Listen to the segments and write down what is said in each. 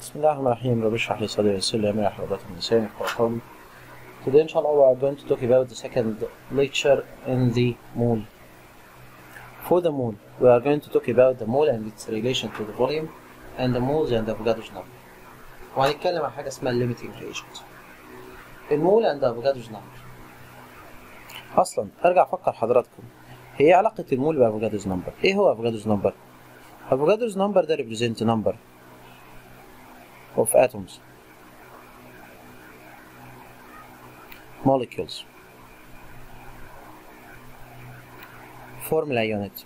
بسم الله الرحمن الرحيم رب اشرح لي صدري ويسر لي امري احلل عقدة من لساني يفقهوا قولي Today inshallah we are going to talk about the second lecture in the mole. For the mole, we are going to talk about the mole and its relation to the volume and the moles and the Avogadro's number. وهنتكلم عن حاجة اسمها limiting reagent. المول and the Avogadro's number. أصلا أرجع أفكر حضراتكم هي إيه علاقة المول بأفوجادوز نمبر؟ إيه هو أفوجادوز نمبر؟ أفوجادوز نمبر ده represent number of atoms molecules formula unit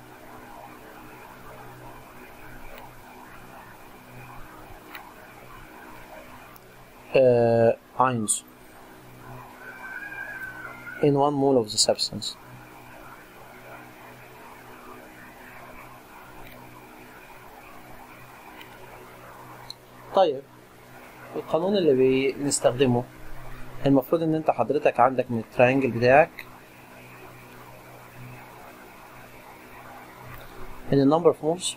uh, ions in one mole of the substance طيب القانون اللي بنستخدمه المفروض ان انت حضرتك عندك من التراينجل بتاعك ان النمبر اوف moles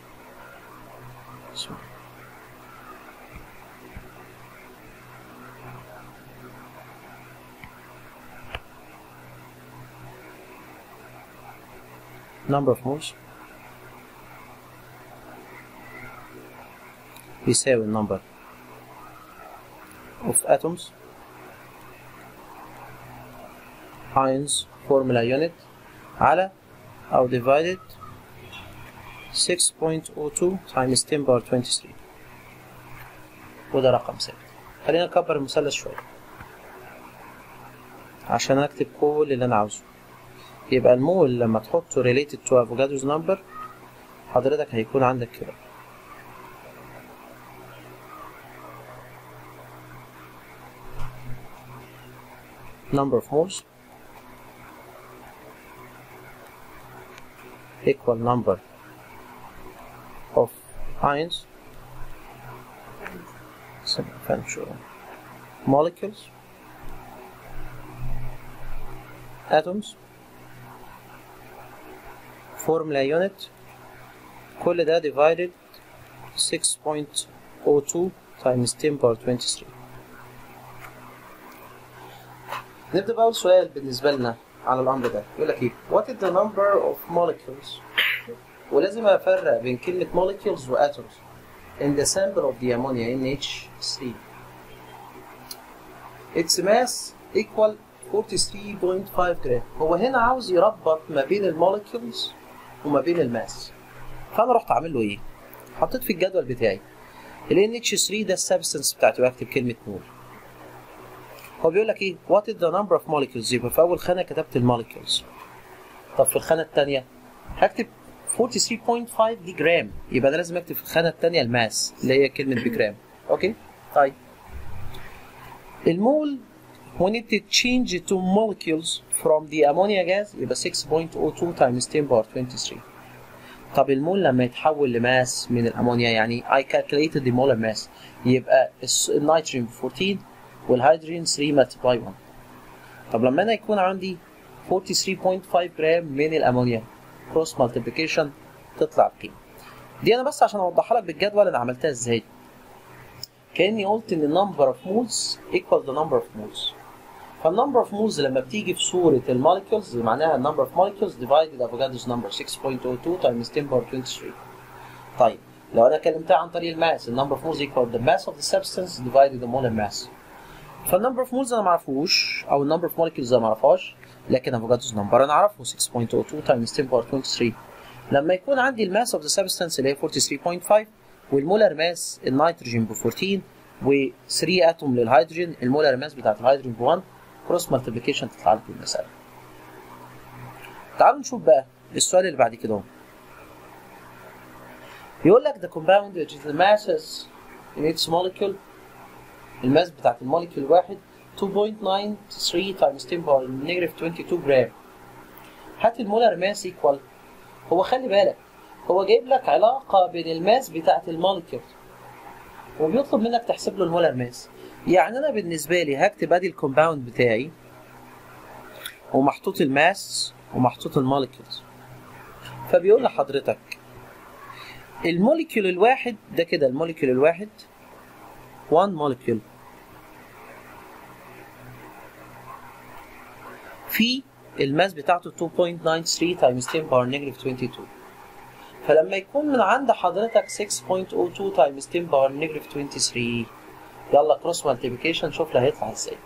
number of moles بيساوي number of atoms ions formula unit على أو divided 6.02 times 10 power 23 وده رقم ثابت خلينا نكبر المثلث شوية عشان أكتب كل اللي أنا عاوزه يبقى المول لما تحطه related to Avogadro's number حضرتك هيكون عندك كده number of moles equal number of ions molecules atoms formula unit كل ده divided 6.02 times 10 power 23 نبدأ بأول سؤال بالنسبة لنا على الأمر ده يقول لك إيه What is the number of molecules ولازم أفرق بين كلمة molecules و atoms in the sample of the ammonia NH3 its mass equal 43.5 جرام هو هنا عاوز يربط ما بين المولكيولز وما بين الماس فأنا رحت عامل له إيه؟ حطيت في الجدول بتاعي ال NH3 ده السبستنس بتاعته واكتب كلمة مول هو بيقول لك ايه what is the number of molecules يبقى في اول خانه كتبت المولكيولز طب في الخانه الثانيه هكتب 43.5 دي جرام يبقى انا لازم اكتب في الخانه الثانيه الماس اللي هي كلمه بجرام اوكي طيب المول when it change to molecules from the ammonia gas يبقى 6.02 times 10 power 23 طب المول لما يتحول لماس من الامونيا يعني I calculated the molar mass يبقى النيتروجين 14 والهيدروجين 3 ملتبلاي 1 طب لما انا يكون عندي 43.5 جرام من الامونيا كروس مالتيبليكيشن تطلع القيمه دي انا بس عشان اوضحها لك بالجدول انا عملتها ازاي كاني قلت ان النمبر اوف مولز ايكوال ذا نمبر اوف مولز فالنمبر اوف مولز لما بتيجي في صوره المولكيولز معناها النمبر اوف مولكيولز ديفايدد افوجادرو's نمبر 6.02 تايمز 10 باور 23 طيب لو انا كلمتها عن طريق الماس النمبر اوف مولز ايكوال ذا ماس اوف ذا سبستنس ديفايدد ذا مولر ماس فالنمبر اوف مولز انا ما اعرفوش او النمبر اوف مولكيولز انا ما اعرفهاش لكن افوجادرو's نمبر انا اعرفه 6.02 تايمز 10 باور 23 لما يكون عندي الماس اوف ذا سبستنس اللي هي 43.5 والمولر ماس النيتروجين ب 14 و3 اتوم للهيدروجين المولر ماس بتاعت الهيدروجين ب 1 كروس مالتيبليكيشن تطلع لك المساله تعالوا نشوف بقى السؤال اللي بعد كده يقول لك the compound which is the masses in its molecule الماس بتاعت الموليكيول واحد 2.93 times 10 باور نيجاتيف 22 جرام هات المولر ماس ايكوال هو خلي بالك هو جايب لك علاقة بين الماس بتاعت الموليكيول وبيطلب منك تحسب له المولر ماس يعني انا بالنسبة لي هكتب ادي الكومباوند بتاعي ومحطوط الماس ومحطوط الموليكيولز فبيقول لحضرتك الموليكيول الواحد ده كده الموليكيول الواحد 1 موليكيول في الماس بتاعته 2.93 تايمز 10 باور نيجاتيف 22 فلما يكون من عند حضرتك 6.02 تايمز 10 باور نيجاتيف 23 يلا كروس مالتيبيكيشن شوف لي هيطلع ازاي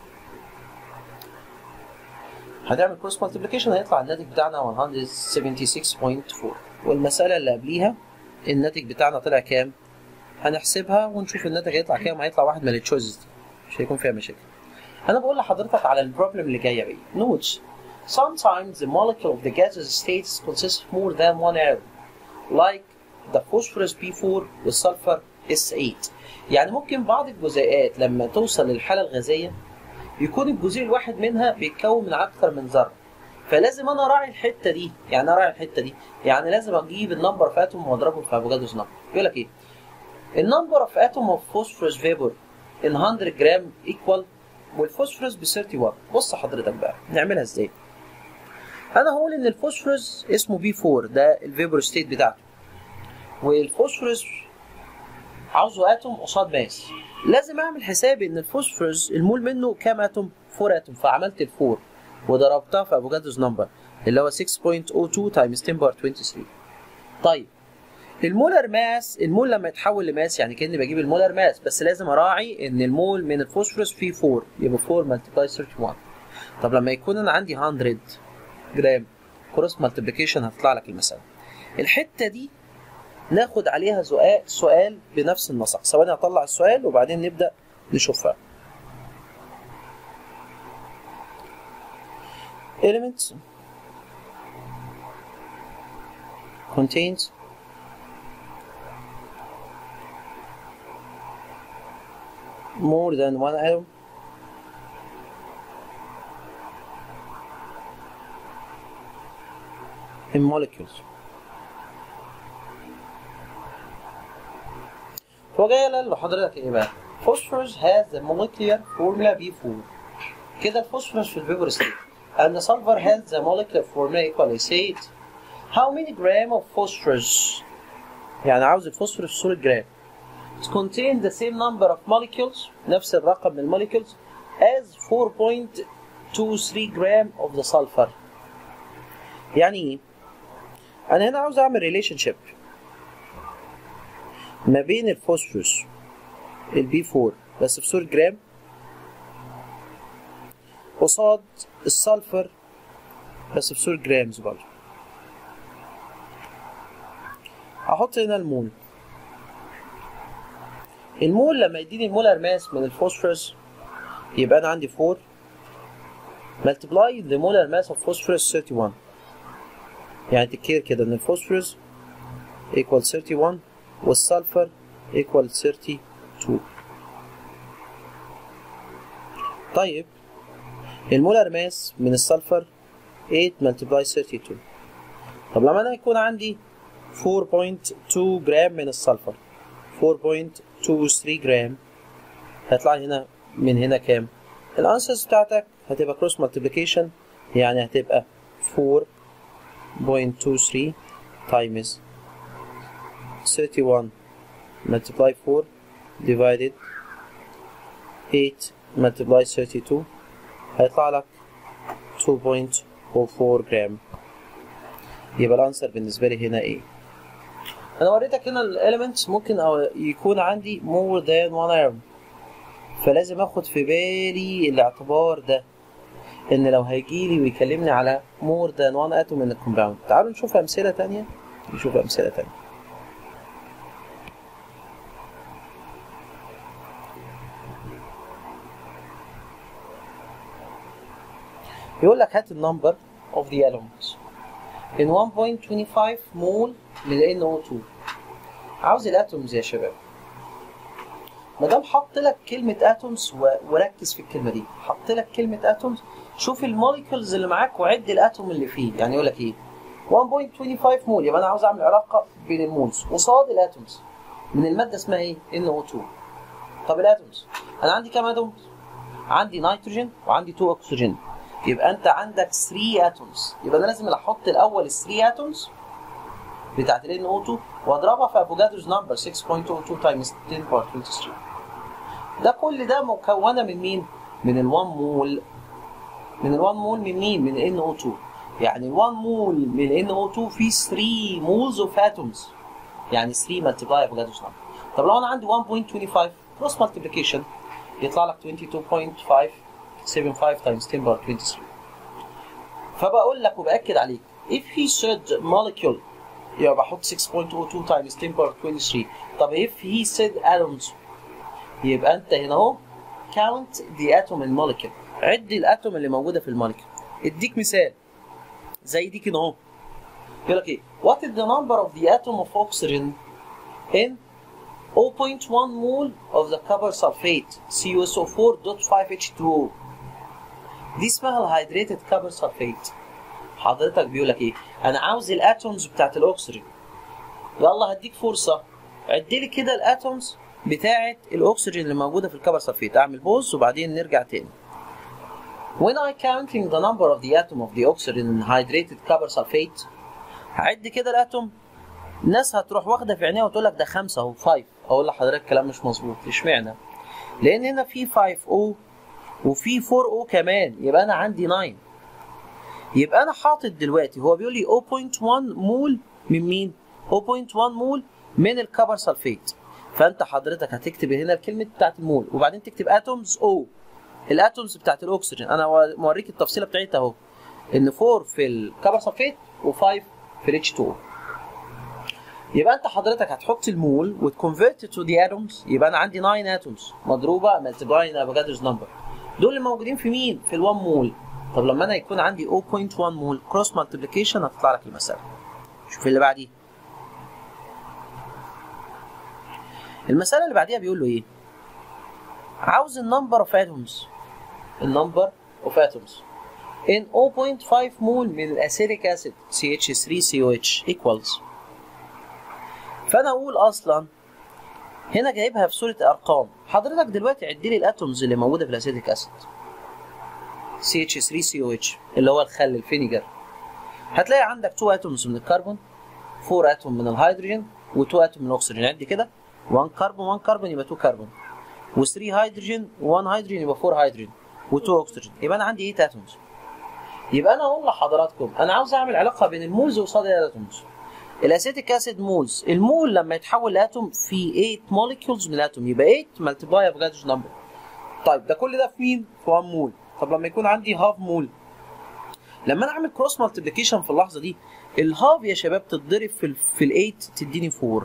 هنعمل كروس مالتيبيكيشن هيطلع الناتج بتاعنا 176.4 والمسألة اللي قبليها الناتج بتاعنا طلع كام؟ هنحسبها ونشوف الناتج هيطلع كام هيطلع واحد من التشويزز دي مش هيكون فيها مشاكل انا بقول لحضرتك على البروبلم اللي جايه بيه نوتس sometimes the molecule of the gaseous states consists of more than one atom like the phosphorus B4 والsulfur S8 يعني ممكن بعض الجزيئات لما توصل للحالة الغازية يكون الجزيء الواحد منها بيتكون من أكثر من ذرة فلازم أنا أراعي الحتة دي يعني أراعي الحتة دي يعني لازم أجيب النمبر اوف اتوم وأضربه في افوكادوس نمبر يقول لك إيه النمبر اوف اتوم اوف phosphorus vapor in 100 جرام equal والفوسفورس ب 31 بص حضرتك بقى نعملها ازاي انا هقول ان الفوسفورس اسمه بي 4 ده الفيبر ستيت بتاعته والفوسفورس عاوزه اتوم قصاد ماس لازم اعمل حسابي ان الفوسفورس المول منه كام اتوم 4 اتوم فعملت ال 4 وضربتها في افوكادوز نمبر اللي هو 6.02 تايمز 10 باور 23 طيب المولر ماس المول لما يتحول لماس يعني كاني بجيب المولر ماس بس لازم اراعي ان المول من الفوسفورس فيه 4 يبقى 4 ملتبلاي 31 طب لما يكون انا عندي 100 جرام كروس مالتيبليكيشن هتطلع لك المساله الحته دي ناخد عليها سؤال سؤال بنفس النسق ثواني هطلع السؤال وبعدين نبدا نشوفها elements contains more than one atom in molecules هو جاي قال لحضرتك ايه بقى phosphorus has the molecular formula B4 كده الفوسفورس في الفيبر ستيت and the sulfur has the molecular formula equal S8 how many gram of phosphorus يعني عاوز الفوسفورس في صورة جرام it contains the same number of molecules نفس الرقم من الموليكولز as 4.23 gram of the sulfur يعني ايه؟ انا هنا عاوز اعمل ريليشن شيب ما بين الفوسفورس البي 4 بس في صورة جرام قصاد السلفر بس في صورة جرامز برضه هحط هنا المول المول لما يديني المولر ماس من الفوسفورس يبقى انا عندي 4 multiply the molar mass of phosphorus 31 يعني تكير كده ان الفوسفورس equal 31 والسلفر equal 32 طيب المولر ماس من السلفر 8 multiply 32 طب لما انا يكون عندي 4.2 جرام من السلفر 4.23 جرام هيطلع لي هنا من هنا كام الانسرز بتاعتك هتبقى كروس مالتيبليكيشن يعني هتبقى 4.23 times 31 multiply 4 divided 8 multiply 32 هيطلع لك 2.04 جرام يبقى الانسر بالنسبه لي هنا ايه انا وريتك هنا الاليمنتس ممكن أو يكون عندي more than one atom فلازم اخد في بالي الاعتبار ده ان لو هيجيلي ويكلمني على more than one atom من الكومباوند تعالوا نشوف امثله تانية نشوف امثله تانية يقول لك هات النمبر of the elements in 1.25 مول من NO2 عاوز الاتومز يا شباب ما دام حط لك كلمة اتومز وركز في الكلمة دي حط لك كلمة اتومز شوف الموليكولز اللي معاك وعد الاتوم اللي فيه يعني يقول لك ايه 1.25 مول يبقى انا عاوز اعمل علاقة بين المولز قصاد الاتومز من المادة اسمها ايه NO2 طب الاتومز انا عندي كام اتوم عندي نيتروجين وعندي 2 اكسجين يبقى انت عندك 3 اتومز يبقى انا لازم احط الاول ال 3 اتومز بتاعت ال NO2 واضربها في افوجادروز نمبر 6.02 تايمز 10 باور 23 ده كل ده مكونه من مين؟ من ال 1 مول من ال 1 مول من مين؟ من ال NO2 يعني ال 1 مول من ال NO2 فيه 3 مولز اوف اتومز يعني 3 ملتبلاي افوجادروز نمبر طب لو انا عندي 1.25 كروس مالتيبليكيشن يطلع لك 22.575 تايمز 10 باور 23 فبقول لك وباكد عليك if he said molecule يبقى بحط 6.02 times 10 باور 23 طب if he said atoms يبقى انت هنا اهو count the atom in molecule عد الاتوم اللي موجوده في المولكيول اديك مثال زي دي كده اهو يقول لك ايه what is the number of the atom of oxygen in 0.1 mole of the copper sulfate CuSO4.5H2O دي اسمها الهيدريتد كابر سلفيت حضرتك بيقول لك ايه انا عاوز الاتومز بتاعت الاكسجين يلا هديك فرصه عد لي كده الاتومز بتاعت الاكسجين اللي موجوده في الكبر سلفيت اعمل بوز وبعدين نرجع تاني When I counting the number of the atom of the oxygen in hydrated copper sulfate هعد كده الاتوم الناس هتروح واخده في عينيها وتقول لك ده خمسه اهو 5 اقول لحضرتك كلام مش مظبوط اشمعنى؟ لان هنا في 5 او وفي 4 او كمان يبقى انا عندي 9 يبقى انا حاطط دلوقتي هو بيقول لي 0.1 مول من مين 0.1 مول من الكبر سلفيت فانت حضرتك هتكتب هنا الكلمه بتاعت المول وبعدين تكتب اتومز او الاتومز بتاعت الاكسجين انا موريك التفصيله بتاعتها اهو ان 4 في الكبر سلفيت و5 في الاتش 2 يبقى انت حضرتك هتحط المول وتكونفيرت تو دي اتومز يبقى انا عندي 9 اتومز مضروبه ملتبلاين افوجادروز نمبر دول اللي موجودين في مين؟ في ال1 مول طب لما انا يكون عندي 0.1 مول كروس مالتيبليكيشن هتطلع لك المساله شوف اللي بعديه المساله اللي بعديها بيقول له ايه؟ عاوز النمبر اوف اتومز النمبر اوف اتومز in 0.5 مول من الاسيتيك اسيد CH3COH equals فانا اقول اصلا هنا جايبها في صوره ارقام حضرتك دلوقتي عد لي الاتومز اللي موجوده في الاسيتيك اسيد CH3COH اللي هو الخل الفينيجر هتلاقي عندك 2 اتومز من الكربون 4 اتوم من الهيدروجين و2 اتوم من الاكسجين عد كده 1 كربون 1 كربون يبقى 2 كربون و3 هيدروجين 1 هيدروجين يبقى 4 هيدروجين و2 اكسجين يبقى انا عندي 8 اتومز يبقى انا اقول لحضراتكم انا عاوز اعمل علاقه بين المولز قصاد الاتومز الاسيتيك اسيد مولز المول لما يتحول لاتوم في 8 موليكيولز من الاتوم يبقى 8 ملتبلاي افوجادروز نمبر طيب ده كل ده في مين؟ في 1 مول طب لما يكون عندي هاف مول لما انا اعمل كروس مالتيبليكيشن في اللحظه دي الهاف يا شباب تتضرب في ال في ال 8 تديني 4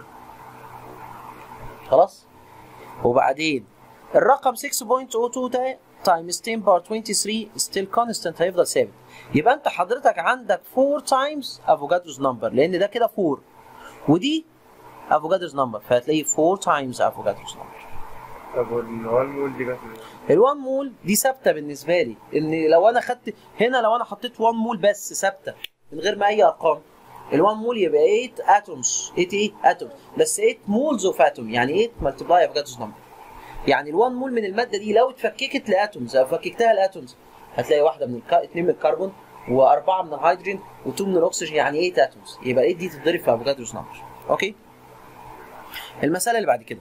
خلاص وبعدين الرقم 6.02 ده تايمز 10 باور 23 ستيل كونستنت هيفضل ثابت يبقى انت حضرتك عندك 4 تايمز افوجادروز نمبر لان ده كده 4 ودي افوجادروز نمبر فهتلاقي 4 تايمز افوجادروز نمبر طب وال1 مول دي جت منين؟ ال1 مول دي ثابته بالنسبه لي ان لو انا خدت هنا لو انا حطيت 1 مول بس ثابته من غير ما اي ارقام ال1 مول يبقى 8 اتومز 8 ايه اتومز بس 8 مولز اوف اتوم يعني 8 ملتبلاي افوجادروز نمبر يعني ال1 مول من الماده دي لو اتفككت لاتومز او فككتها لاتومز هتلاقي واحده من الك... اثنين من الكربون واربعه من الهيدروجين و2 من الاكسجين يعني 8 اتومز يبقى 8 دي تتضرب في افوجادروز نمبر اوكي المساله اللي بعد كده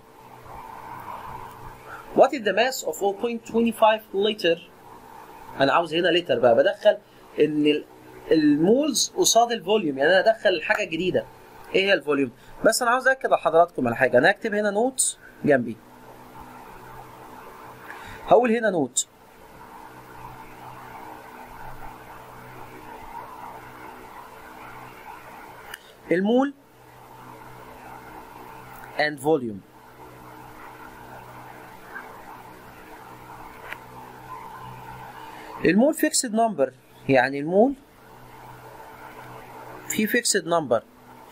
What is the mass of 0.25 liter انا عاوز هنا لتر بقى بدخل ان ال- المولز قصاد الفوليوم يعني انا ادخل الحاجه الجديده ايه هي الفوليوم بس انا عاوز اكد على حضراتكم على حاجه انا هكتب هنا نوت جنبي هقول هنا نوت المول and volume المول فيكسد نمبر يعني المول في فيكسد نمبر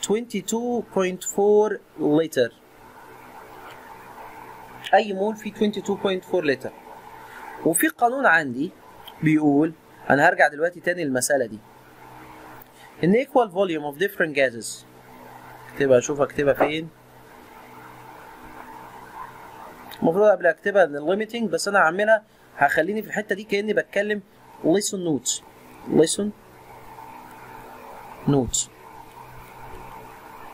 22.4 لتر اي مول فيه 22.4 لتر وفي قانون عندي بيقول انا هرجع دلوقتي تاني للمساله دي ان equal volume of different gases اكتبها اشوف اكتبها فين المفروض قبل اكتبها ان الليميتنج بس انا هعملها هخليني في الحته دي كاني بتكلم listen notes listen notes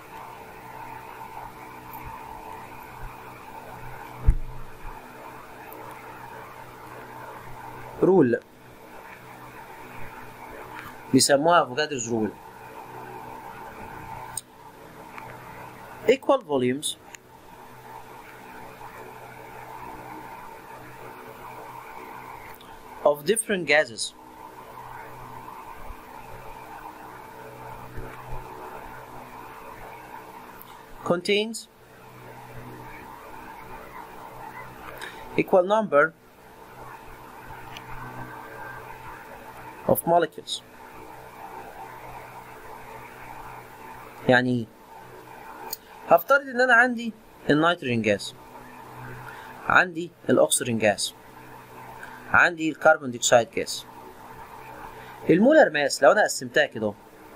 رول بيسموها افوكادروز رول equal volumes of different gases contains equal number of molecules يعني ايه هفترض ان انا عندي النيتروجين جاز عندي الاكسجين جاز عندي الكربون ديوكسيد جاز المولر ماس لو انا قسمتها كده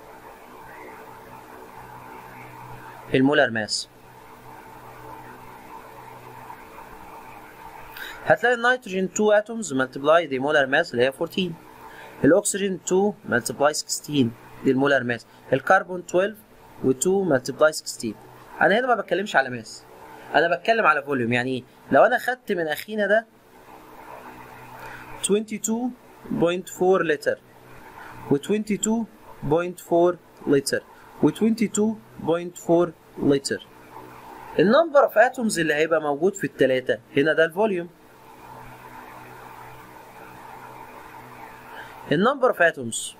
المولر ماس هتلاقي النيتروجين 2 اتومز ملتبلاي دي مولر ماس اللي هي 14 الاكسجين 2 ملتبلاي 16 دي المولر ماس الكربون 12 و2 ملتبلاي 16 انا هنا ما بتكلمش على ماس انا بتكلم على فوليوم يعني ايه لو انا خدت من اخينا ده 22.4 لتر و 22.4 لتر و 22.4 لتر النمبر اوف اتومز اللي هيبقى موجود في التلاتة هنا ده الفوليوم النمبر اوف اتومز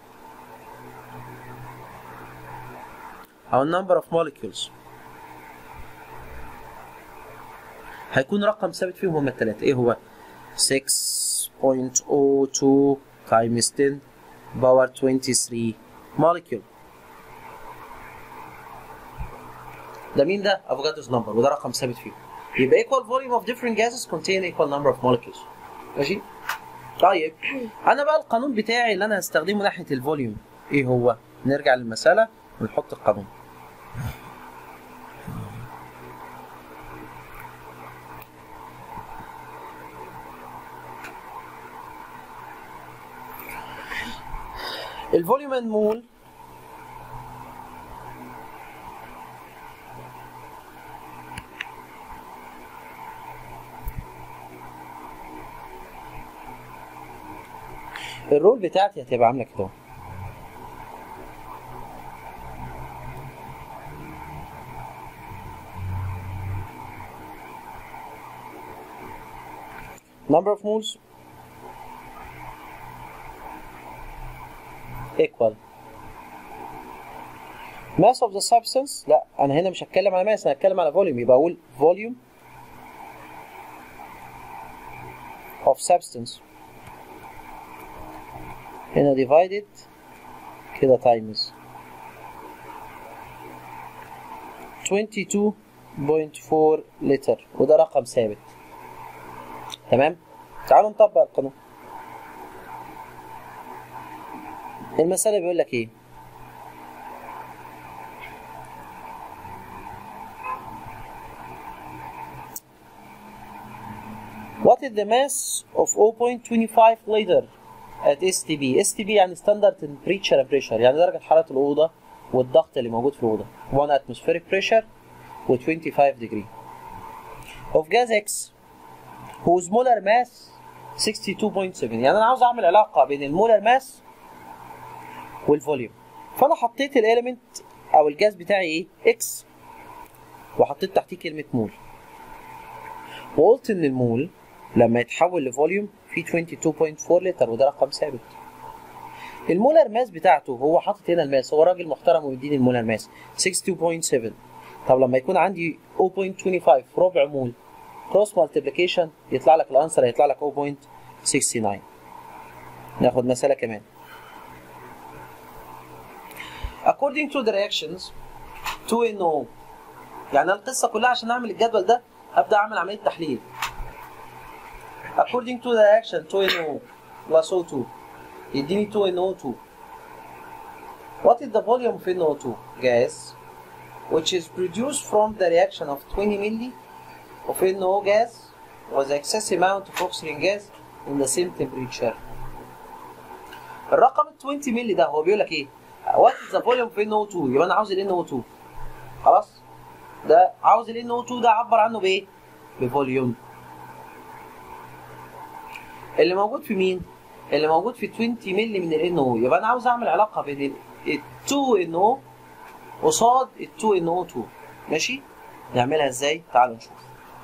او النمبر اوف molecules هيكون رقم ثابت فيهم هما التلاتة ايه هو 6.02 times 10 باور 23 molecule ده مين ده؟ افوكادروز نمبر وده رقم ثابت فيه يبقى equal volume of different gases contain equal number of molecules ماشي؟ طيب انا بقى القانون بتاعي اللي انا هستخدمه ناحيه الفوليوم ايه هو؟ نرجع للمساله ونحط القانون الفوليوم ان مول الرول بتاعتي هتبقى عامله كده number of moles equal mass of the substance لا انا هنا مش هتكلم على mass انا هتكلم على volume يبقى اقول volume of substance هنا divided كده times 22.4 لتر وده رقم ثابت تمام تعالوا نطبق القانون المسألة بيقول لك ايه What is the mass of 0.25 liter at STB STB يعني standard temperature and pressure يعني درجة حرارة الأوضة والضغط اللي موجود في الأوضة 1 atmospheric pressure و 25 degree of gas X whose molar mass 62.7 يعني أنا عاوز أعمل علاقة بين المولر ماس والفوليوم فأنا حطيت الإيليمنت أو الجاز بتاعي إيه إكس وحطيت تحتيه كلمة مول وقلت إن المول لما يتحول لفوليوم في 22.4 لتر وده رقم ثابت المولر ماس بتاعته هو حاطط هنا الماس هو راجل محترم ومديني المولر ماس 62.7 طب لما يكون عندي 0.25 ربع مول كروس مالتيبليكيشن يطلع لك الانسر هيطلع لك 0.69 ناخد مسألة كمان according to the reactions 2NO يعني القصة كلها عشان اعمل الجدول ده هبدأ اعمل عملية تحليل according to the reaction 2NO plus O2 يديني 2NO2 what is the volume of NO2 gas which is produced from the reaction of 20 milli of NO gas with excess amount of oxygen gas in the same temperature الرقم ال 20 مللي ده هو بيقول لك ايه what is the volume of NO2 يبقى انا عاوز ال NO2 خلاص ده عاوز ال NO2 ده اعبر عنه بايه بفوليوم اللي موجود في مين اللي موجود في 20 مللي من ال NO يبقى انا عاوز اعمل علاقه بين ال 2 NO قصاد ال 2 NO2 ماشي نعملها ازاي تعالوا نشوف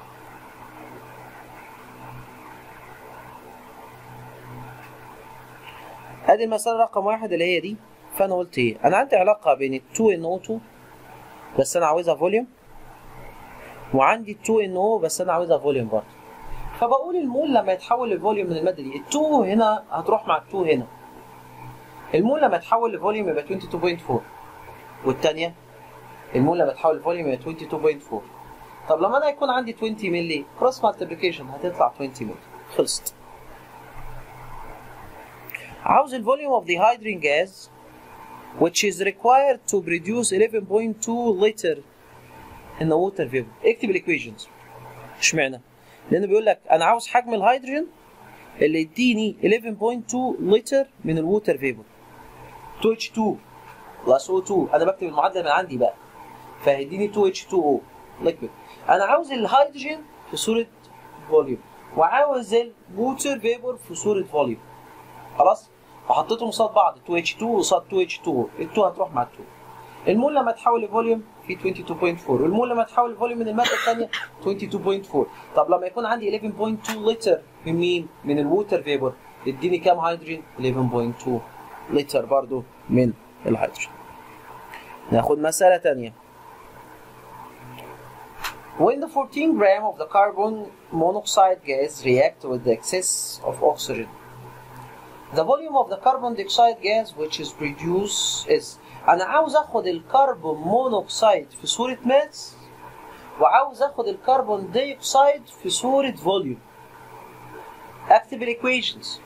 ادي المسألة رقم واحد اللي هي دي فانا قلت ايه انا عندي علاقة بين ال 2 NO2 بس انا عاوزها فوليوم وعندي ال 2 NO بس انا عاوزها فوليوم برضه فبقول المول لما يتحول لفوليوم من المادة دي ال 2 هنا هتروح مع ال 2 هنا المول لما يتحول لفوليوم يبقى 22.4 والتانية المول لما يتحول لفوليوم يبقى 22.4 طب لما انا يكون عندي 20 مللي كروس مالتيبليكيشن هتطلع 20 مللي خلصت عاوز الفوليوم of the hydrogen gas which is required to produce 11.2 liter in the water vapor اكتب الايكويشنز اشمعنى؟ لانه بيقول لك انا عاوز حجم الهيدروجين اللي يديني 11.2 لتر من الووتر فيبر 2H2 بلس O2 انا بكتب المعادله من عندي بقى فهيديني 2H2O liquid انا عاوز الهيدروجين في صوره فوليوم وعاوز الووتر فيبر في صوره فوليوم خلاص فحطيتهم قصاد بعض 2H2 قصاد 2H2O ال 2 هتروح مع ال 2 المول لما تحول لفوليوم في 22.4 والمول لما تحول لفوليوم من الماده الثانيه 22.4 طب لما يكون عندي 11.2 لتر من مين؟ من الووتر فيبر يديني كام هيدروجين؟ 11.2 لتر برضو من الهيدروجين ناخد مسألة تانية When the 14 gram of the carbon monoxide gas react with the excess of oxygen, the volume of the carbon dioxide gas which is produced is أنا عاوز آخد الكربون مونوكسيد في صورة ماس وعاوز آخد الكربون ديوكسيد في صورة فوليوم. أكتب الإيكويشنز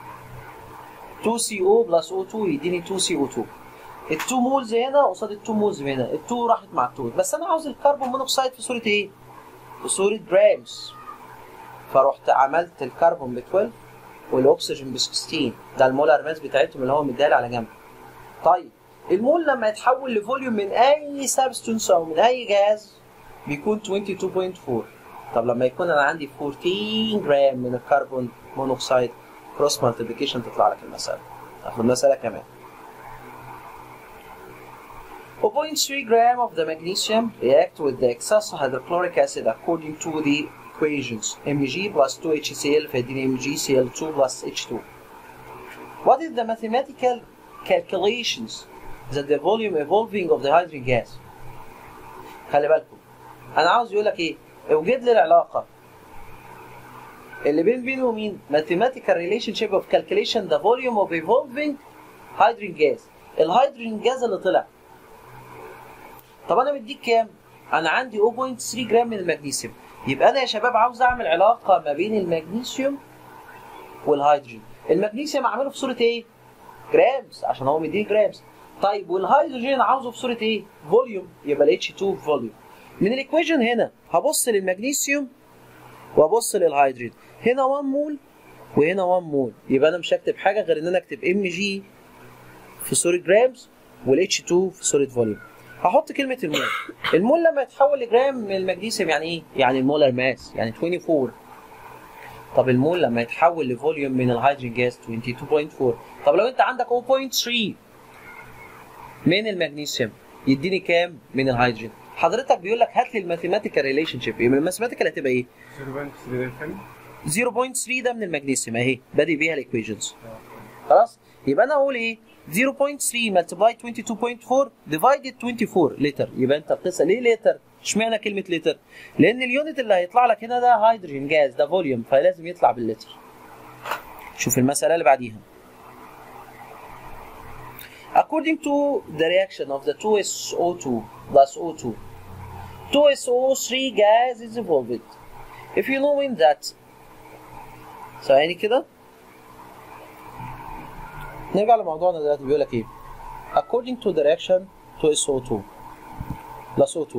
2CO بلس O2 يديني 2CO2 ال 2 مولز هنا قصاد ال 2 مولز هنا ال 2 راحت مع ال 2 بس انا عاوز الكربون مونوكسيد في صوره ايه؟ في صوره جرامز فرحت عملت الكربون ب 12 والاكسجين ب 16 ده المولار ماس بتاعتهم اللي هو مدالي على جنب طيب المول لما يتحول لفوليوم من اي سبستنس او من اي جاز بيكون 22.4 طب لما يكون انا عندي 14 جرام من الكربون مونوكسيد كروس مالتيبيكيشن تطلع لك المساله اخد مساله كمان 0.3 gram of the magnesium react with the excess hydrochloric acid according to the equations Mg plus 2HCl فيديني MgCl2 plus H2 What is the mathematical calculations that the volume evolving of the hydrogen gas خلي بالكم انا عاوز يقول لك ايه اوجد لي العلاقه اللي بين بين ومين mathematical relationship of calculation the volume of evolving hydrogen gas الهيدروجين جاز اللي طلع طب انا مديك كام انا عندي 0.3 جرام من المغنيسيوم يبقى انا يا شباب عاوز اعمل علاقه ما بين المغنيسيوم والهيدروجين المغنيسيوم اعمله في صوره ايه جرامز عشان هو مديني جرامز طيب والهيدروجين عاوزه في صوره ايه فوليوم يبقى ال H2 فوليوم من الايكويشن هنا هبص للمغنيسيوم وابص للهيدروجين هنا 1 مول وهنا 1 مول يبقى انا مش هكتب حاجه غير ان انا اكتب ام جي في صوره جرامز والاتش 2 في صوره فوليوم هحط كلمه المول المول لما يتحول لجرام من المغنيسيوم يعني ايه يعني المولر ماس يعني 24 طب المول لما يتحول لفوليوم من الهيدروجين جاز 22.4 طب لو انت عندك 0.3 من المغنيسيوم يديني كام من الهيدروجين حضرتك بيقول لك هات لي الماثيماتيكال ريليشن شيب يبقى الماثيماتيكال هتبقى ايه 0.3 ده من المغنيسيوم اهي بادئ بيها الايكويشنز خلاص يبقى انا اقول ايه 0.3 multiply 22.4 divided 24 لتر يبقى انت بتسال ليه لتر اشمعنى كلمه لتر لان اليونت اللي هيطلع لك هنا ده هيدروجين جاز ده فوليوم فلازم يطلع باللتر شوف المساله اللي بعديها According to the reaction of the 2SO2 plus O2, 2SO3 gas is evolved. If you know in that ثواني كده نرجع لموضوعنا دلوقتي بيقول لك ايه according to the reaction to SO2 plus O2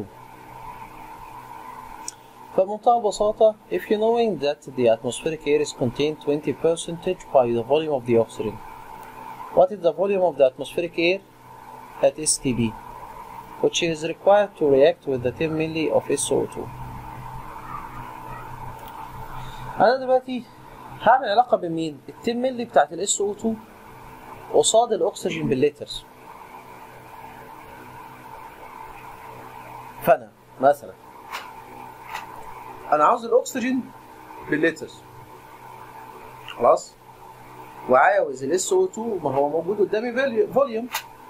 فبمنتهى البساطة if you knowing that the atmospheric air is contained 20% by the volume of the oxygen what is the volume of the atmospheric air at STB which is required to react with the 10 milli of SO2 أنا دلوقتي هعمل علاقه بين مين؟ ال 10 مللي بتاعت ال SO2 قصاد الاكسجين بالليترز فانا مثلا انا عاوز الاكسجين بالليترز خلاص وعاوز ال SO2 ما هو موجود قدامي فولي- فوليوم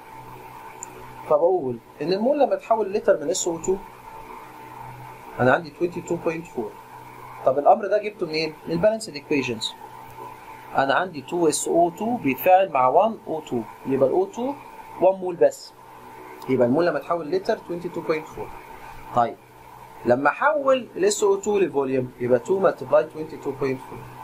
فبقول ان المول لما تحول لتر من SO2 انا عندي 22.4 طب الامر ده جبته منين؟ من البالانسد ايكويشنز انا عندي 2SO2 بيتفاعل مع 1O2 يبقى ال O2 1 مول بس يبقى المول لما تحول لتر 22.4 طيب لما احول ال SO2 لفوليوم يبقى 2 ملتبلاي 22.4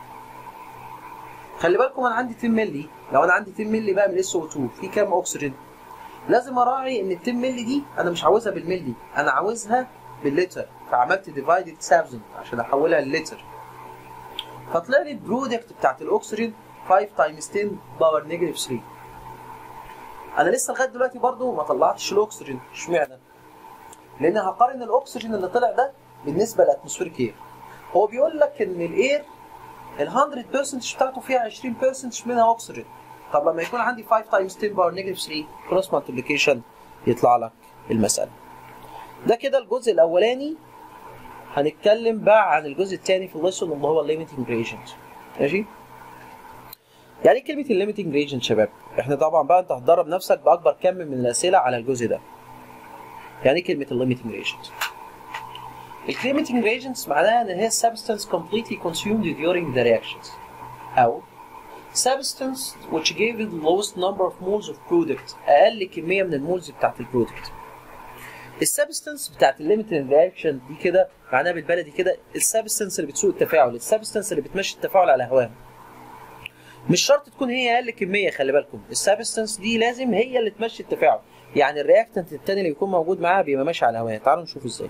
خلي بالكم انا عندي 10 مللي لو انا عندي 10 مللي بقى من ال SO2 في كام اكسجين لازم اراعي ان ال 10 مللي دي انا مش عاوزها بالملي انا عاوزها باللتر فعملت ديفايدد 1000 عشان احولها للتر فطلع لي البرودكت بتاعت الاكسجين 5 تايمز 10 باور نيجاتيف 3 انا لسه لغايه دلوقتي برضو ما طلعتش الاكسجين اشمعنى؟ لان هقارن الاكسجين اللي طلع ده بالنسبه للاتموسفيريك اير هو بيقول لك ان الاير ال 100% بتاعته فيها 20% منها اكسجين طب لما يكون عندي 5 تايمز 10 باور نيجاتيف 3 كروس مالتيبليكيشن يطلع لك المساله ده كده الجزء الاولاني هنتكلم بقى عن الجزء الثاني في الليسون اللي هو الليميتنج ريجنت ماشي يعني ايه كلمه الليميتنج ريجنت شباب احنا طبعا بقى انت هتدرب نفسك باكبر كم من الاسئله على الجزء ده يعني ايه كلمه الليميتنج ريجنت الليميتنج ريجنتس معناها ان هي substance completely consumed during the reactions او substance which gave the lowest number of moles of product اقل كميه من المولز بتاعت البرودكت السبستنس بتاعت الليميتنج رياكشن دي كده معناها بالبلدي كده السبستنس اللي بتسوق التفاعل السبستنس اللي بتمشي التفاعل على هواها مش شرط تكون هي اقل كميه خلي بالكم السبستنس دي لازم هي اللي تمشي التفاعل يعني الرياكتنت التاني اللي بيكون موجود معاها بيبقى ماشي على هواها تعالوا نشوف ازاي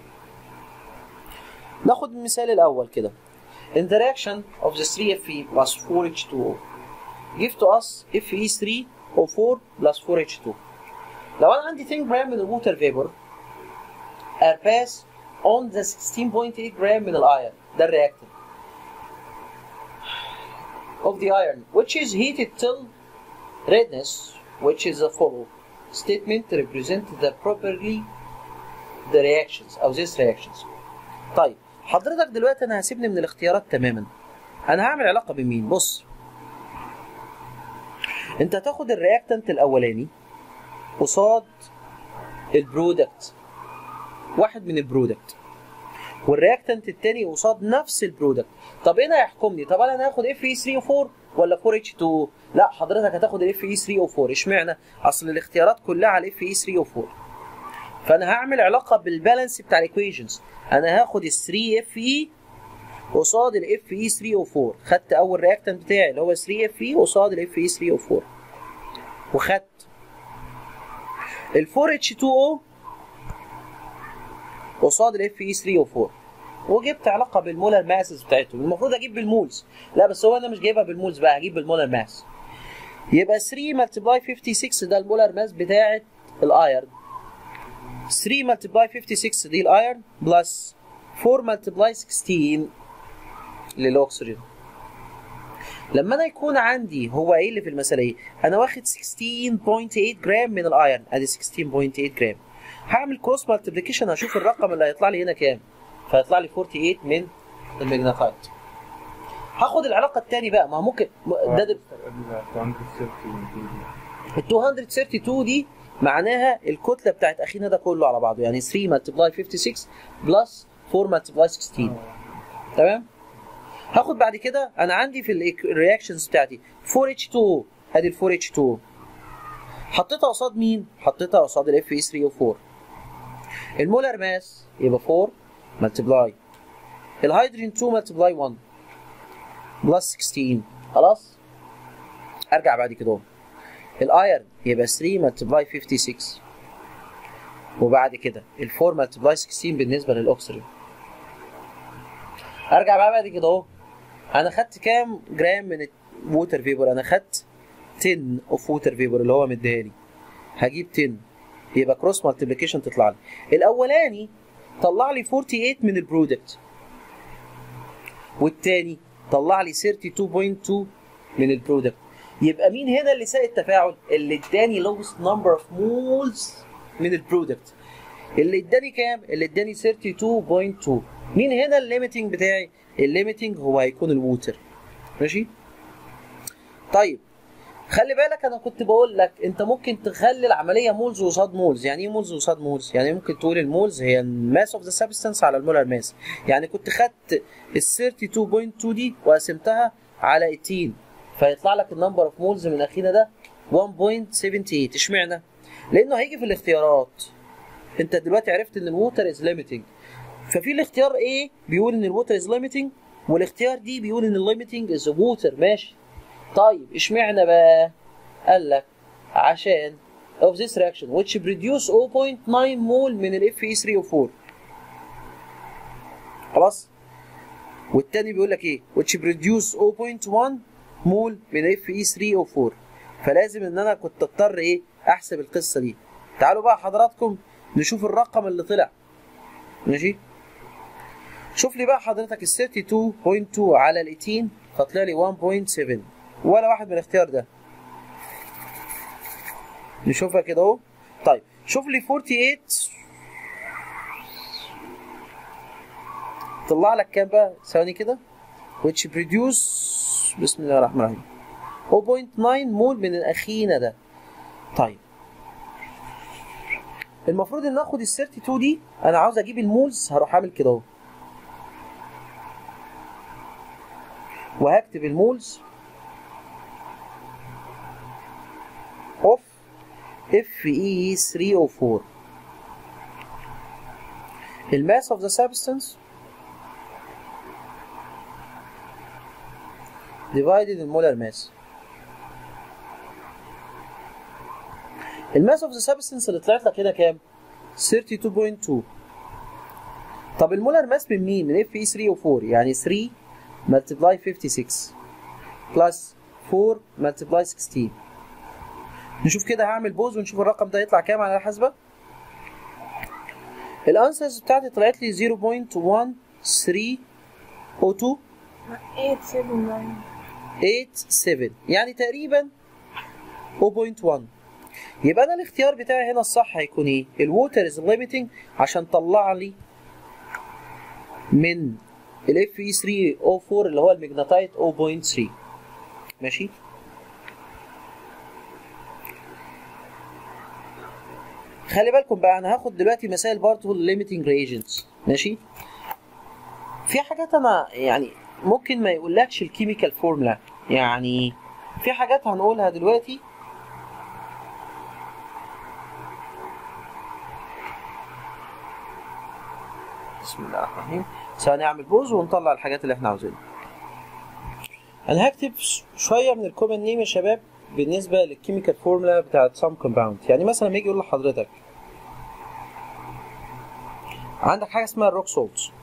ناخد المثال الاول كده In the reaction of the 3Fe plus 4H2O give to us Fe3O4 plus 4H2 لو انا عندي 10 جرام من الووتر فيبر are passed on the 16.8 جرام من الايرون ده الرياكتنت of the iron which is heated till redness which is a follow statement represent the properly the reactions او this reactions طيب حضرتك دلوقتي انا هسيبني من الاختيارات تماما انا هعمل علاقه بمين بص انت هتاخد الرياكتنت الاولاني قصاد البرودكت واحد من البرودكت والرياكتنت التاني قصاد نفس البرودكت طب ايه اللي هيحكمني طب انا هاخد اف اي 3 او 4 ولا 4 اتش 2 لا حضرتك هتاخد الاف اي 3 او 4 اشمعنى اصل الاختيارات كلها على الاف اي 3 او 4 فانا هعمل علاقه بالبالانس بتاع الايكويشنز انا هاخد ال 3 اف اي قصاد الاف اي 3 او 4 خدت اول رياكتنت بتاعي اللي هو 3 اف اي قصاد الاف اي 3 او 4 وخدت ال 4 اتش 2 او قصاد الاف اي 3 او 4 وجبت علاقه بالمولر ماسز بتاعتهم المفروض اجيب بالمولز لا بس هو انا مش جايبها بالمولز بقى هجيب بالمولر ماس يبقى 3 ملتبلاي 56 ده المولر ماس بتاعت الايرن 3 ملتبلاي 56 دي الايرن بلس 4 ملتبلاي 16 للاكسجين لما انا يكون عندي هو ايه اللي في المساله ايه انا واخد 16.8 جرام من الايرن ادي 16.8 جرام هعمل كروس مالتيبليكيشن هشوف الرقم اللي هيطلع لي هنا كام فهيطلع لي 48 من الماجنتايت هاخد العلاقه الثاني بقى ما هو ممكن ده دل... ال 232 دي معناها الكتله بتاعت اخينا ده كله على بعضه يعني 3 ملتبلاي 56 بلس 4 ملتبلاي 16 تمام هاخد بعد كده انا عندي في الرياكشنز بتاعتي 4H2O ادي ال 4H2O حطيتها قصاد مين؟ حطيتها قصاد ال Fe3O4 المولر ماس يبقى 4 ملتبلاي الهيدروجين 2 ملتبلاي 1 بلس 16 خلاص ارجع بعد كده الايرن يبقى 3 ملتبلاي 56 وبعد كده ال 4 ملتبلاي 16 بالنسبه للاكسجين ارجع بقى بعد كده اهو انا خدت كام جرام من الووتر فيبر انا خدت 10 اوف ووتر فيبر اللي هو مديهالي هجيب 10 يبقى كروس مالتيبليكيشن تطلع لي الاولاني طلع لي 48 من البرودكت والتاني طلع لي 32.2 من البرودكت يبقى مين هنا اللي ساق التفاعل اللي اداني lowest number of moles من البرودكت اللي اداني كام اللي اداني 32.2 مين هنا الليميتنج بتاعي الليميتنج هو هيكون الووتر ماشي طيب خلي بالك انا كنت بقول لك انت ممكن تخلي العمليه مولز قصاد مولز يعني ايه مولز قصاد مولز يعني ممكن تقول المولز هي الماس اوف ذا سبستانس على المولر ماس يعني كنت خدت ال 32.2 دي وقسمتها على 18 فيطلع لك النمبر اوف مولز من اخينا ده 1.78 اشمعنى لانه هيجي في الاختيارات انت دلوقتي عرفت ان الووتر از ليميتنج ففي الاختيار A بيقول ان الووتر از ليميتنج والاختيار D بيقول ان الليميتنج از ووتر ماشي طيب اشمعنى بقى قال لك عشان of this reaction which produce 0.9 مول من ال Fe3O4 خلاص والتاني بيقول لك ايه which produce 0.1 مول من ال Fe3O4 فلازم ان انا كنت اضطر ايه احسب القصه دي تعالوا بقى حضراتكم نشوف الرقم اللي طلع ماشي شوف لي بقى حضرتك ال 32.2 على ال 18 فطلع لي 1.7 ولا واحد من الاختيار ده نشوفها كده اهو طيب شوف لي 48 طلع لك كام بقى ثواني كده which produce بسم الله الرحمن الرحيم 0.9 مول من الاخينا ده طيب المفروض ان اخد ال 32 دي انا عاوز اجيب المولز هروح اعمل كده اهو وهكتب المولز اوف اف اي 304 الماس اوف ذا سبستانس divided in molar mass الماس اوف ذا سبستانس اللي طلعت لك هنا كام 32.2 طب المولر ماس من مين من اف اي 3 و 4 يعني 3 multiply 56 بلس 4 multiply 16 نشوف كده هعمل بوز ونشوف الرقم ده يطلع كام على الحاسبه الانسرز بتاعتي طلعت لي 0.1302 8 7 87 يعني تقريبا 0.1 يبقى انا الاختيار بتاعي هنا الصح هيكون ايه الووتر از ليميتنج عشان طلع لي من الاف اي 3 او 4 اللي هو المجناطايت 0.3 ماشي خلي بالكم بقى انا هاخد دلوقتي مسائل برضه ليميتنج ريجنتس ماشي في حاجات انا يعني ممكن ما يقولكش الكيميكال فورمولا يعني في حاجات هنقولها دلوقتي بسم الله الرحمن الرحيم ثواني اعمل بوز ونطلع الحاجات اللي احنا عاوزينها انا هكتب ش- شويه من الكومن نيم يا شباب بالنسبه للكيميكال فورمولا بتاعت سام كومباوند يعني مثلا لما يجي يقول لحضرتك عندك حاجه اسمها الروك سولت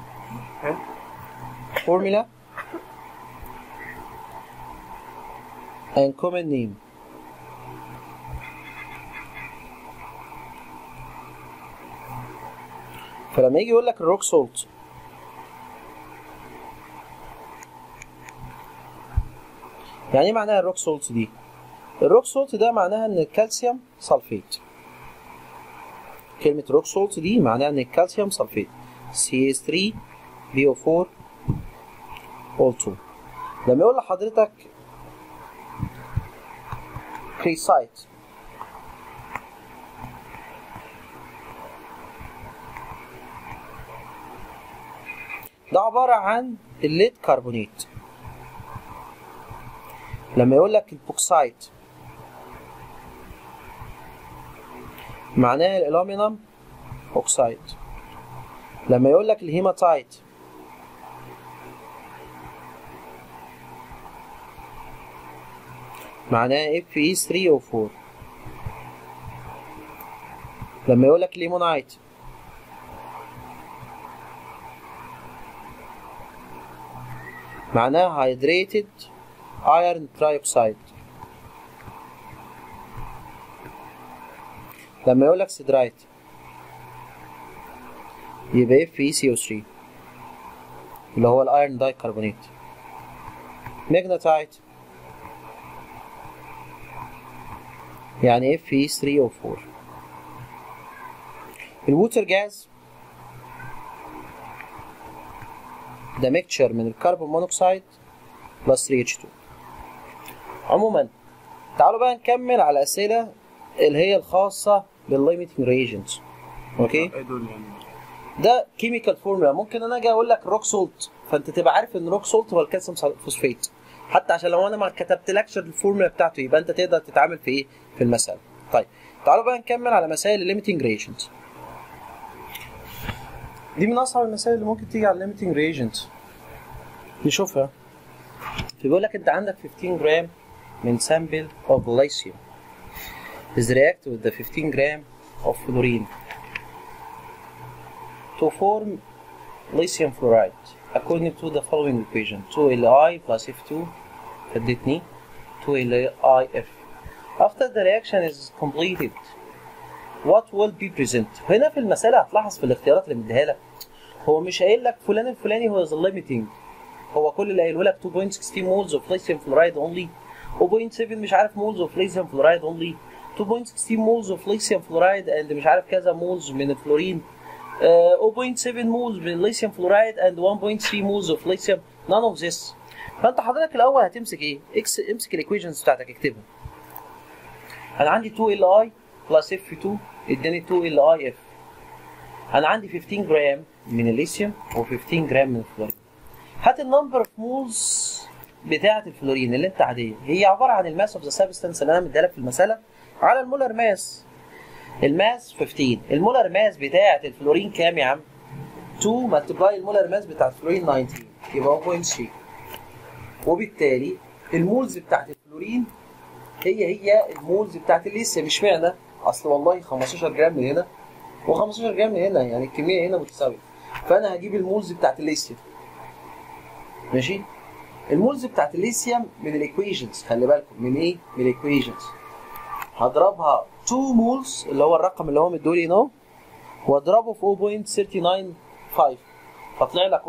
فورمولا and common name فلما يجي يقول لك الروك سولت يعني ايه معناها الروك سولت دي الروك سولت ده معناها ان الكالسيوم سلفيت كلمة روك سولت دي معناها ان الكالسيوم سلفيت CH3 BO4 O2 لما يقول لحضرتك كريسايت ده عبارة عن الليد كربونيت لما يقول لك البوكسايت معناه الالومنيوم اوكسايد لما يقول لك الهيماتايت معناه اف اي 3 او 4 لما يقول لك ليمونايت معناه hydrated iron trioxide لما يقول لك سيدرايت يبقى اف اي سي او 3 اللي هو الايرون داي كربونيت magnetite يعني Fe 3 او 4 الووتر جاز ده ميكتشر من الكربون مونوكسيد بلس 3H2 عموما تعالوا بقى نكمل على الأسئلة اللي هي الخاصة بالليميتنج ريجنت اوكي ايه دول يعني ده كيميكال فورمولا ممكن انا اجي اقول لك روك سولت فانت تبقى عارف ان روك سولت هو الكالسيوم فوسفات حتى عشان لو انا ما كتبتلكش الفورمولا بتاعته يبقى انت تقدر تتعامل في ايه في المساله طيب تعالوا بقى نكمل على مسائل الليميتنج ريجنت دي من اصعب المسائل اللي ممكن تيجي على الليميتنج ريجنت نشوفها بيقول لك انت عندك 15 جرام من sample of lithium is react with the 15 gram of fluorine to form lithium fluoride according to the following equation 2Li plus F2 ادتني 2LiF after the reaction is completed what will be present هنا في المسألة هتلاحظ في الاختيارات اللي مديها لك هو مش قايل لك فلان الفلاني هو the limiting هو كل اللي قايله لك 2.16 moles of lithium fluoride only 0.7 مش عارف moles of lithium fluoride only 2.16 moles of lithium fluoride and مش عارف كذا moles من الفلورين uh, 0.7 moles من lithium fluoride and 1.3 moles of lithium none of this فانت حضرتك الاول هتمسك ايه؟ اكس امسك الايكويشنز بتاعتك اكتبها انا عندي 2 ال اي بلس اف 2 اداني 2 ال اي اف انا عندي 15 جرام من الليثيوم و15 جرام من الفلورين هات النمبر اوف مولز بتاعه الفلورين اللي انت عاديه هي عباره عن الماس اوف ذا سبستنس اللي انا مديها لك في المساله على المولر ماس الماس 15 المولر ماس بتاعه الفلورين كام يا عم 2 ملتبلاي المولر ماس بتاعه الفلورين 19 يبقى 1.3 وبالتالي المولز بتاعت الفلورين هي هي المولز بتاعت الليثيوم مش معنى اصل والله 15 جرام من هنا و15 جرام من هنا يعني الكميه هنا متساويه فانا هجيب المولز بتاعت الليثيوم ماشي المولز بتاعت الليثيوم من الايكويشنز خلي بالكم من ايه من الايكويشنز هضربها 2 مولز اللي هو الرقم اللي هو مدولي هنا واضربه في 0.395 فطلع لك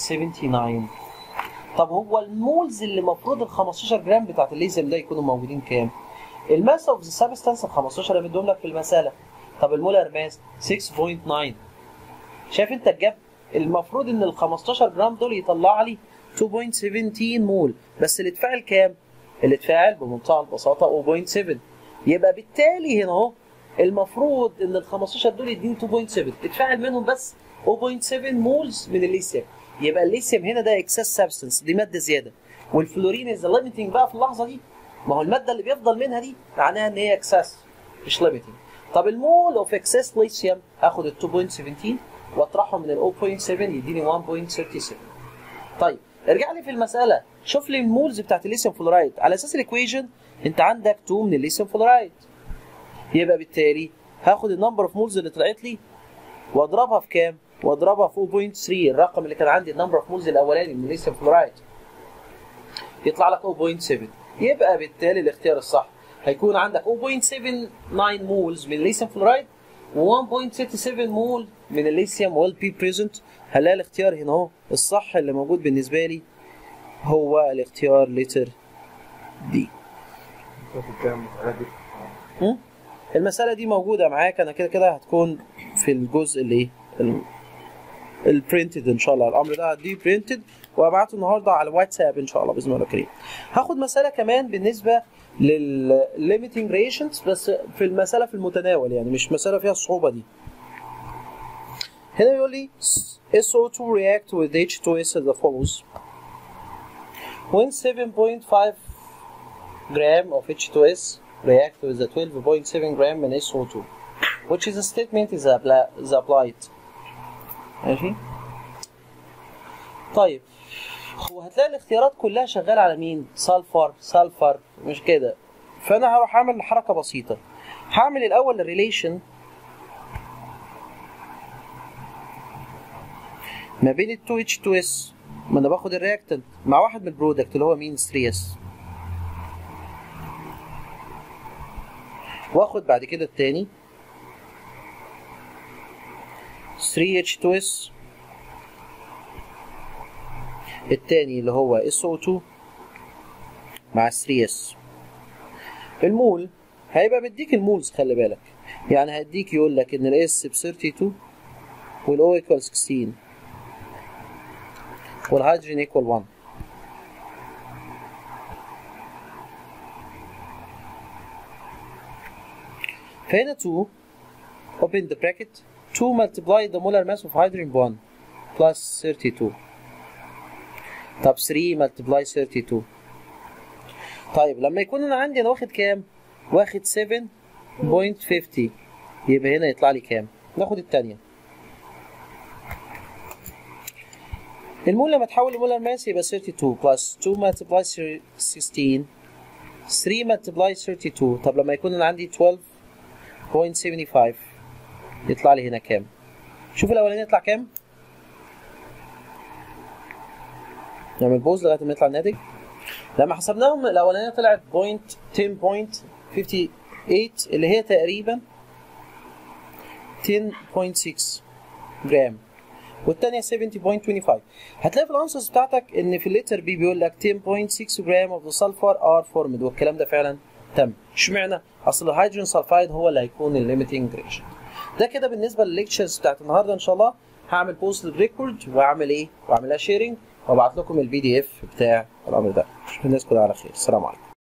0.79 طب هو المولز اللي المفروض ال 15 جرام بتاعت الليثيوم ده يكونوا موجودين كام؟ الماس اوف ذا سبستانس ال 15 اللي مديهم لك في المساله طب المولر ماس 6.9 شايف انت الجاب المفروض ان ال 15 جرام دول يطلع لي 2.17 مول بس اللي اتفاعل كام؟ اللي اتفاعل بمنتهى البساطه 0.7 يبقى بالتالي هنا اهو المفروض ان ال 15 دول يديني 2.7 اتفاعل منهم بس 0.7 مولز من الليثيوم يبقى الليثيوم هنا ده اكسس سبستنس دي ماده زياده والفلورين از ليميتنج بقى في اللحظه دي ما هو الماده اللي بيفضل منها دي معناها ان هي اكسس مش ليميتنج طب المول اوف اكسس ليثيوم هاخد ال 2.17 واطرحه من ال 0.7 يديني 1.37 طيب ارجع لي في المساله شوف لي المولز بتاعت الليثيوم فلورايد على اساس الايكويشن انت عندك 2 من الليثيوم فلورايد يبقى بالتالي هاخد النمبر اوف مولز اللي طلعت لي واضربها في كام؟ واضربها في 0.3 الرقم اللي كان عندي النمبر اوف مولز الاولاني من الليثيوم فلورايد يطلع لك 0.7 يبقى بالتالي الاختيار الصح هيكون عندك 0.79 مولز من الليثيوم فلورايد و1.67 مول من الليثيوم ويل بي بريزنت هلاقي الاختيار هنا اهو الصح اللي موجود بالنسبه لي هو الاختيار لتر دي شوف الكلام الحاجات دي م? المسألة دي موجودة معاك أنا كده كده هتكون في الجزء اللي البرنتد إن شاء الله الأمر ده هديه برنتد وأبعته النهاردة على واتساب إن شاء الله بإذن الله الكريم. هاخد مسألة كمان بالنسبة للليميتنج ريشنز بس في المسألة في المتناول يعني مش مسألة فيها الصعوبة دي. هنا بيقول لي SO2 react with H2S as follows. When 7.5 gram of H2S react with the 12.7 gram in SO2 which is a statement is, apply, is applied ماشي طيب هو هتلاقي الاختيارات كلها شغاله على مين سلفر سلفر مش كده فانا هروح اعمل حركه بسيطه هعمل الاول الريليشن ما بين ال 2 H2S ما انا باخد الرياكتنت مع واحد من البرودكت اللي هو مين 3S واخد بعد كده التاني 3H2S التاني اللي هو SO2 مع 3 اس المول هيبقى مديك المولز خلي بالك يعني هيديك يقول لك ان الاس ب 32 والاو ايكوال 16 والهيدروجين ايكوال 1 فهنا 2 open the bracket 2 multiply the molar mass of hydrogen bond plus 32 طب 3 multiply 32 طيب لما يكون انا عندي انا واخد كام؟ واخد 7.50 يبقى هنا يطلع لي كام؟ ناخد الثانية المول لما تحول لمولر ماس يبقى 32 بلس 2 multiply 16 3 multiply 32 طب لما يكون انا عندي 12.75 يطلع لي هنا كام؟ شوف الاولاني يطلع كام؟ نعمل بوز لغايه ما يطلع الناتج لما حسبناهم الاولانيه طلعت بوينت 10.58 اللي هي تقريبا 10.6 جرام والثانيه 70.25 هتلاقي في الانسرز بتاعتك ان في الليتر بي بيقول لك 10.6 جرام اوف ذا سلفر ار فورمد والكلام ده فعلا تم اشمعنى اصل الهيدروجين سلفايد هو اللي هيكون الليميتنج ريشن ده كده بالنسبه للليكتشرز بتاعت النهارده ان شاء الله هعمل بوست للريكورد واعمل ايه واعملها شيرنج وابعت لكم البي دي اف بتاع الامر ده اشوف الناس كلها على خير السلام عليكم